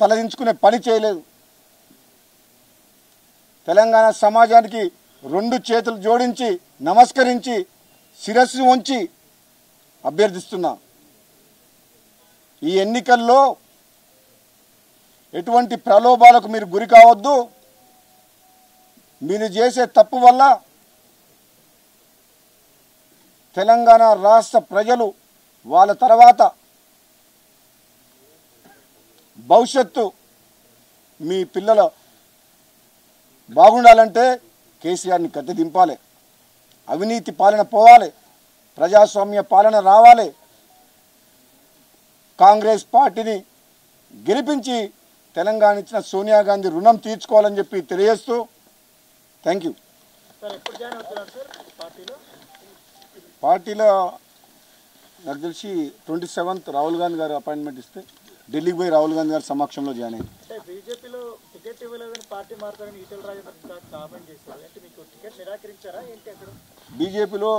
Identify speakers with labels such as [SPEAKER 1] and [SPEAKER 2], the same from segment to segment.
[SPEAKER 1] తలదించుకునే పని చేయలేదు తెలంగాణ సమాజానికి రెండు చేతులు జోడించి నమస్కరించి శిరస్సు వంచి అభ్యర్థిస్తున్నా ఈ ఎన్నికల్లో ఎటువంటి ప్రలోభాలకు మీరు గురి కావద్దు మీరు చేసే తప్పు వల్ల తెలంగాణ రాష్ట్ర ప్రజలు వాళ్ళ తర్వాత భవిష్యత్తు మీ పిల్లల బాగుండాలంటే కేసీఆర్ని గద్దె దింపాలి అవినీతి పాలన పోవాలి ప్రజాస్వామ్య పాలన రావాలి కాంగ్రెస్ పార్టీని గెలిపించి తెలంగాణ ఇచ్చిన సోనియా గాంధీ రుణం తీర్చుకోవాలని చెప్పి తెలియజేస్తూ థ్యాంక్ యూ
[SPEAKER 2] సార్ ఎప్పుడు జాయిన్ అవుతున్నారు సార్ పార్టీలో
[SPEAKER 1] పార్టీలో నాకు తెలిసి ట్వంటీ సెవెంత్ రాహుల్ గాంధీ గారు అపాయింట్మెంట్ ఇస్తే ఢిల్లీకి పోయి రాహుల్ గాంధీ గారి సమక్షంలో జాయిన్ అయింది
[SPEAKER 2] అంటే బీజేపీలో టికెట్ ఇవ్వలేదని పార్టీ మారుతారని ఈటెల రాజేంద్ర ఇంకా కామెంట్ చేశారు అంటే మీకు టికెట్ నిరాకరించారా ఏంటి అక్కడ
[SPEAKER 1] బీజేపీలో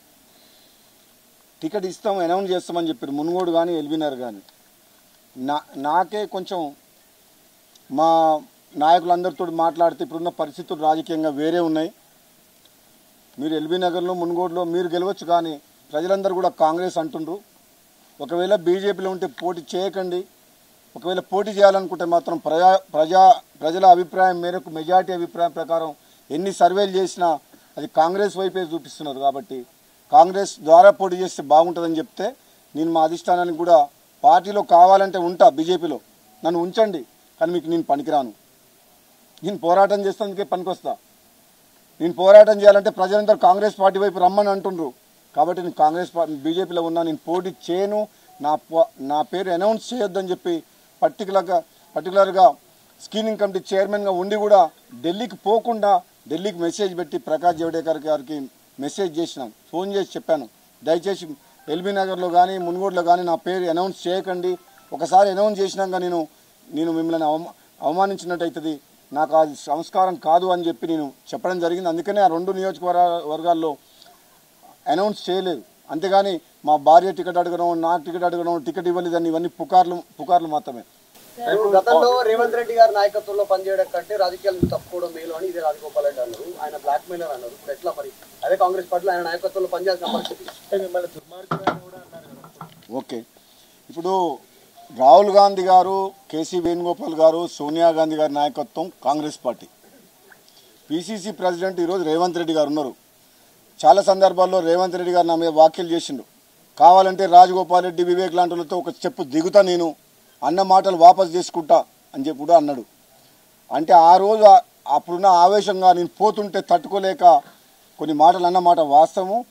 [SPEAKER 1] టికెట్ ఇస్తాం అనౌన్స్ చేస్తామని చెప్పారు మునుగోడు కానీ ఎల్బీనగర్ కానీ నా నాకే కొంచెం మా నాయకులందరితో మాట్లాడితే ఇప్పుడున్న పరిస్థితులు రాజకీయంగా వేరే ఉన్నాయి మీరు ఎల్బీ నగర్లో మునుగోడులో మీరు గెలవచ్చు కానీ ప్రజలందరూ కూడా కాంగ్రెస్ అంటుండ్రు ఒకవేళ బీజేపీలో ఉంటే పోటీ చేయకండి ఒకవేళ పోటీ చేయాలనుకుంటే మాత్రం ప్రజా ప్రజా ప్రజల అభిప్రాయం మేరకు మెజార్టీ అభిప్రాయం ప్రకారం ఎన్ని సర్వేలు చేసినా అది కాంగ్రెస్ వైపే చూపిస్తున్నారు కాబట్టి కాంగ్రెస్ ద్వారా పోటీ చేస్తే బాగుంటుందని చెప్తే నేను మా అధిష్టానానికి కూడా పార్టీలో కావాలంటే ఉంటా బీజేపీలో నన్ను ఉంచండి కానీ మీకు నేను పనికిరాను నేను పోరాటం చేసేందుకే పనికొస్తా నేను పోరాటం చేయాలంటే ప్రజలందరూ కాంగ్రెస్ పార్టీ వైపు రమ్మని అంటుండ్రు కాబట్టి నేను కాంగ్రెస్ పార్టీ బీజేపీలో ఉన్నా నేను పోటీ చేయను నా ప- నా పేరు అనౌన్స్ చేయొద్దని చెప్పి పర్టికులర్గా పర్టికులర్గా స్క్రీనింగ్ కమిటీ చైర్మన్గా ఉండి కూడా ఢిల్లీకి పోకుండా ఢిల్లీకి మెసేజ్ పెట్టి ప్రకాష్ జవడేకర్ గారికి మెసేజ్ చేసినాను ఫోన్ చేసి చెప్పాను దయచేసి ఎల్బీ నగర్లో కానీ మున్గోడులో కానీ నా పేరు అనౌన్స్ చేయకండి ఒకసారి అనౌన్స్ చేసినాక నేను నేను మిమ్మల్ని అవమా అవమానించినట్టు అవుతుంది నాకు అది సంస్కారం కాదు అని చెప్పి నేను చెప్పడం జరిగింది అందుకనే ఆ రెండు నియోజకవర్గ వర్గాల్లో అనౌన్స్ చేయలేదు అంతేగాని మా భార్య టికెట్ అడగడం నాకు టికెట్ అడగడం టికెట్ ఇవ్వలేదని ఇవన్నీ పుకార్లు పుకార్లు మాత్రమే
[SPEAKER 3] ఇప్పుడు గతంలో రేవంత్ రెడ్డి గారి నాయకత్వంలో పనిచేయడం కంటే రాజకీయాలు నుంచి తప్పుకోవడం మేలు అని ఇదే రాజగోపాల్ రెడ్డి అన్నారు ఆయన బ్లాక్ మెయిలర్ అన్నారు ఇప్పుడు ఎట్లా మరి అదే కాంగ్రెస్ పార్టీలో ఆయన నాయకత్వంలో పనిచేయాల్సిన పరిస్థితి
[SPEAKER 2] అంటే మిమ్మల్ని దుర్మార్గులని కూడా అన్నారు కదా
[SPEAKER 1] ఓకే ఇప్పుడు రాహుల్ గాంధీ గారు కేసీ వేణుగోపాల్ గారు సోనియా గాంధీ గారి నాయకత్వం కాంగ్రెస్ పార్టీ పిసిసి ప్రెసిడెంట్ ఈరోజు రేవంత్ రెడ్డి గారు ఉన్నారు చాలా సందర్భాల్లో రేవంత్ రెడ్డి గారు నా మీద వ్యాఖ్యలు చేసిండు కావాలంటే రాజగోపాల్ రెడ్డి వివేక్ లాంటి వాళ్ళతో ఒక చెప్పు దిగుతా నేను అన్న మాటలు వాపస్ చేసుకుంటా అని చెప్పి కూడా అన్నాడు అంటే ఆ రోజు ఆ- అప్పుడున్న ఆవేశంగా నేను పోతుంటే తట్టుకోలేక కొన్ని మాటలు అన్న మాట వాస్తవము